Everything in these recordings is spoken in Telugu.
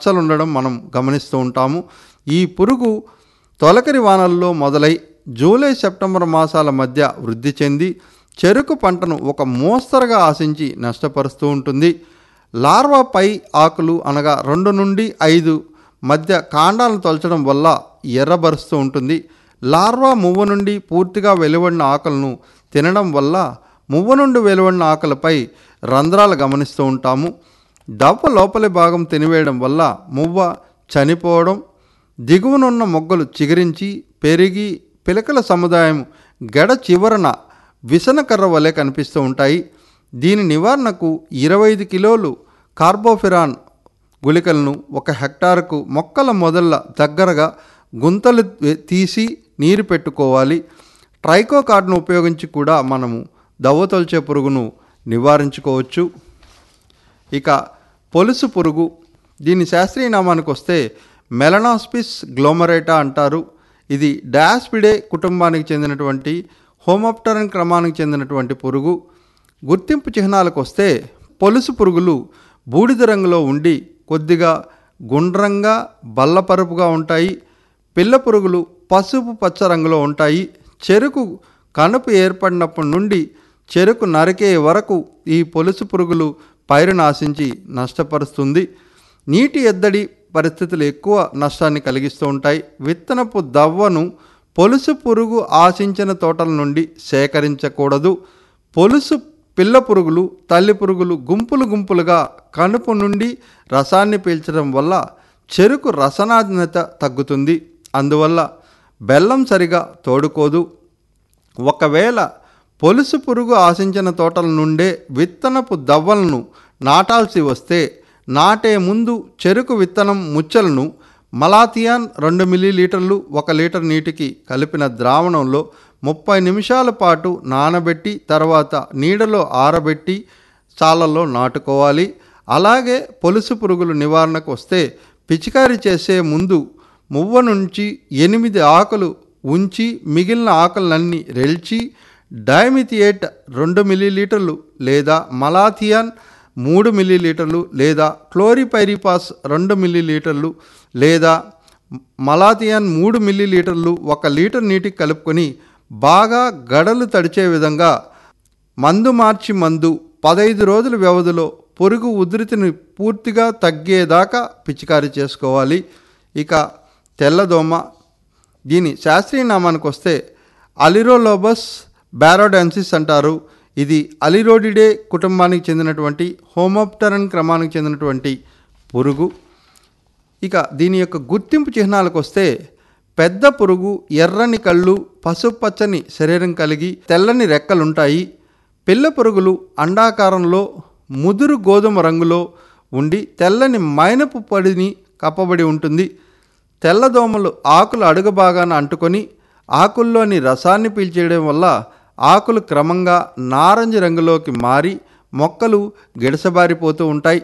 మచ్చలు ఉండడం మనం గమనిస్తూ ఉంటాము ఈ పురుగు తొలకరి వానల్లో మొదలై జూలై సెప్టెంబర్ మాసాల మధ్య వృద్ధి చెంది చెరుకు పంటను ఒక మోస్తరుగా ఆశించి నష్టపరుస్తూ ఉంటుంది లార్వా పై ఆకులు అనగా రెండు నుండి ఐదు మధ్య కాండాలను తొలచడం వల్ల ఎర్రబరుస్తూ ఉంటుంది లార్వా మువ్వ నుండి పూర్తిగా వెలువడిన ఆకులను తినడం వల్ల మువ్వ నుండి వెలువడిన ఆకులపై రంధ్రాలు గమనిస్తూ ఉంటాము దవ్వ లోపలి భాగం తినివేయడం వల్ల మువ్వ చనిపోవడం దిగువనున్న మొగ్గలు చిగురించి పెరిగి పిలకల సముదాయం గెడ చివరన విసనకర్ర వలె కనిపిస్తూ ఉంటాయి దీని నివారణకు ఇరవై ఐదు కిలోలు కార్బోఫిరాన్ గుళికలను ఒక హెక్టార్కు మొక్కల మొదళ్ళ దగ్గరగా గుంతలు తీసి నీరు పెట్టుకోవాలి ట్రైకో కార్డును ఉపయోగించి కూడా మనము దవ్వతొలిచే పురుగును నివారించుకోవచ్చు ఇక పొలుసు పురుగు దీని శాస్త్రీయ నామానికి వస్తే మెలనాస్పిస్ గ్లోమరేటా అంటారు ఇది డాస్పిడే కుటుంబానికి చెందినటువంటి హోమోప్టరన్ క్రమానికి చెందినటువంటి పురుగు గుర్తింపు చిహ్నాలకు వస్తే పొలుసు పురుగులు బూడిద రంగులో ఉండి కొద్దిగా గుండ్రంగా బల్లపరుపుగా ఉంటాయి పిల్ల పురుగులు పసుపు పచ్చ రంగులో ఉంటాయి చెరుకు కనుపు ఏర్పడినప్పటి నుండి చెరుకు నరికే వరకు ఈ పొలుసు పురుగులు పైరును ఆశించి నష్టపరుస్తుంది నీటి ఎద్దడి పరిస్థితులు ఎక్కువ నష్టాన్ని కలిగిస్తూ ఉంటాయి విత్తనపు దవ్వను పొలుసు పురుగు ఆశించిన తోటల నుండి సేకరించకూడదు పొలుసు పిల్ల పురుగులు తల్లి పురుగులు గుంపులు గుంపులుగా కనుపు నుండి రసాన్ని పీల్చడం వల్ల చెరుకు రసనాజ్ఞత తగ్గుతుంది అందువల్ల బెల్లం సరిగా తోడుకోదు ఒకవేళ పొలుసు పురుగు ఆశించిన తోటల నుండే విత్తనపు దవ్వలను నాటాల్సి వస్తే నాటే ముందు చెరుకు విత్తనం ముచ్చలను మలాథియాన్ రెండు మిల్లీలీటర్లు ఒక లీటర్ నీటికి కలిపిన ద్రావణంలో ముప్పై నిమిషాల పాటు నానబెట్టి తర్వాత నీడలో ఆరబెట్టి చాలల్లో నాటుకోవాలి అలాగే పొలుసు పురుగుల నివారణకు వస్తే పిచికారీ చేసే ముందు మువ్వ నుంచి ఎనిమిది ఆకులు ఉంచి మిగిలిన ఆకులన్నీ రెల్చి డైమిథియేట్ రెండు మిల్లీలీటర్లు లేదా మలాథియాన్ మూడు మిల్లీలీటర్లు లేదా క్లోరిపైరిపాస్ రెండు మిల్లీలీటర్లు లేదా మలాథియాన్ మూడు మిల్లీలీటర్లు ఒక లీటర్ నీటికి కలుపుకొని బాగా గడలు తడిచే విధంగా మందు మార్చి మందు పదైదు రోజుల వ్యవధిలో పురుగు ఉధృతిని పూర్తిగా తగ్గేదాకా పిచికారీ చేసుకోవాలి ఇక తెల్లదోమ దీని శాస్త్రీయ నామానికి వస్తే అలిరోలోబస్ బ్యారోడెన్సిస్ అంటారు ఇది అలిరోడిడే కుటుంబానికి చెందినటువంటి హోమోప్టరన్ క్రమానికి చెందినటువంటి పురుగు ఇక దీని యొక్క గుర్తింపు చిహ్నాలకు వస్తే పెద్ద పురుగు ఎర్రని కళ్ళు పసుపచ్చని శరీరం కలిగి తెల్లని రెక్కలుంటాయి పిల్ల పురుగులు అండాకారంలో ముదురు గోధుమ రంగులో ఉండి తెల్లని మైనపు పడిని కప్పబడి ఉంటుంది తెల్లదోమలు ఆకుల అడుగు భాగాన అంటుకొని ఆకుల్లోని రసాన్ని పీల్చేయడం వల్ల ఆకులు క్రమంగా నారంజ రంగులోకి మారి మొక్కలు గిడసబారిపోతూ ఉంటాయి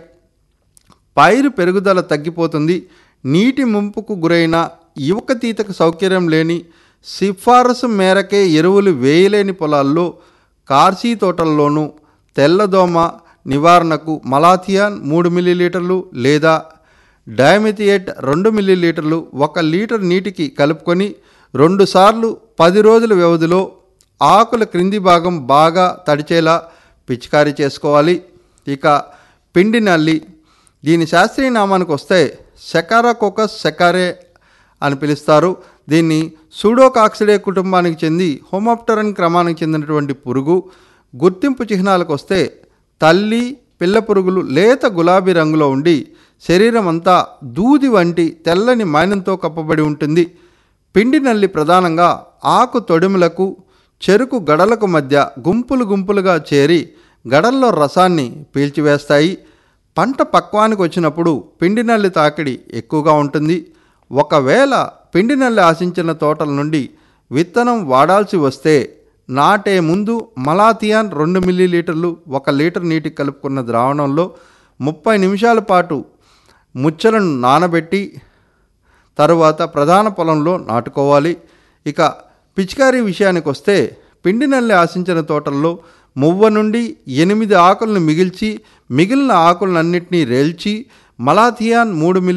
పైరు పెరుగుదల తగ్గిపోతుంది నీటి ముంపుకు గురైన యువకతీతకు సౌకర్యం లేని సిఫారసు మేరకే ఎరువులు వేయలేని పొలాల్లో కార్సీ తోటల్లోనూ తెల్లదోమ నివారణకు మలాథియాన్ మూడు మిల్లీలీటర్లు లేదా డయామిథియేట్ రెండు మిల్లీలీటర్లు ఒక లీటర్ నీటికి కలుపుకొని రెండుసార్లు పది రోజుల వ్యవధిలో ఆకుల క్రింది భాగం బాగా తడిచేలా పిచికారీ చేసుకోవాలి ఇక పిండి నల్లి దీని శాస్త్రీయ నామానికి వస్తే సెకారాకోకస్ సెకారే అని పిలుస్తారు దీన్ని సూడోకాక్సిడే కుటుంబానికి చెంది హోమోప్టరన్ క్రమానికి చెందినటువంటి పురుగు గుర్తింపు చిహ్నాలకు వస్తే తల్లి పిల్ల పురుగులు లేత గులాబీ రంగులో ఉండి శరీరం అంతా దూది వంటి తెల్లని మైనంతో కప్పబడి ఉంటుంది పిండి నల్లి ప్రధానంగా ఆకు తొడిములకు చెరుకు గడలకు మధ్య గుంపులు గుంపులుగా చేరి గడల్లో రసాన్ని పీల్చివేస్తాయి పంట పక్వానికి వచ్చినప్పుడు పిండి నల్లి తాకిడి ఎక్కువగా ఉంటుంది ఒకవేళ పిండి నల్లి ఆశించిన తోటల నుండి విత్తనం వాడాల్సి వస్తే నాటే ముందు మలాథియాన్ రెండు మిల్లీలీటర్లు ఒక లీటర్ నీటికి కలుపుకున్న ద్రావణంలో ముప్పై నిమిషాల పాటు ముచ్చలను నానబెట్టి తరువాత ప్రధాన పొలంలో నాటుకోవాలి ఇక పిచికారీ విషయానికి వస్తే పిండి నల్లి ఆశించిన తోటల్లో మువ్వ నుండి ఎనిమిది ఆకులను మిగిల్చి మిగిలిన ఆకులన్నింటినీ రేల్చి మలాథియాన్ మూడు మిల్లీ